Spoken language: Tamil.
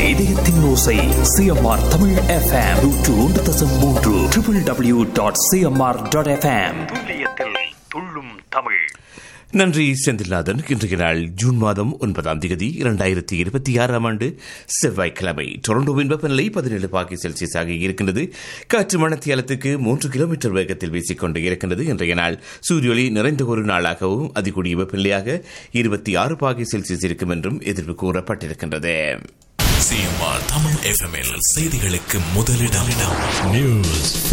இதயத்தின் ஓசை சிஎம்ஆர் தமிழ் எஃப்எம் நூற்று ஒன்று தசம் மூன்று triple W dot CMR dot FM துல்லியத்தில் துள்ளும் தமிழ் நன்றி செந்தில்நாதன் இன்றைய நாள் ஜூன் மாதம் ஒன்பதாம் தேதி இரண்டாயிரத்தி இருபத்தி ஆறாம் ஆண்டு செவ்வாய்க்கிழமை டொரண்டோவின் வெப்பநிலை பதினேழு பாகி செல்சியஸாக இருக்கின்றது காற்று மணத்தியாலத்துக்கு மூன்று கிலோமீட்டர் வேகத்தில் வீசிக்கொண்டு இருக்கின்றது இன்றைய நாள் சூரியொளி நிறைந்த ஒரு நாளாகவும் அதிகூடிய வெப்பநிலையாக இருபத்தி ஆறு பாகி செல்சியஸ் இருக்கும் என்றும் எதிர்ப்பு கூறப்பட்டிருக்கின்றது சிஎம்ஆர் தமிழ் எஃப்எம்எல் செய்திகளுக்கு முதலிடம் நியூஸ்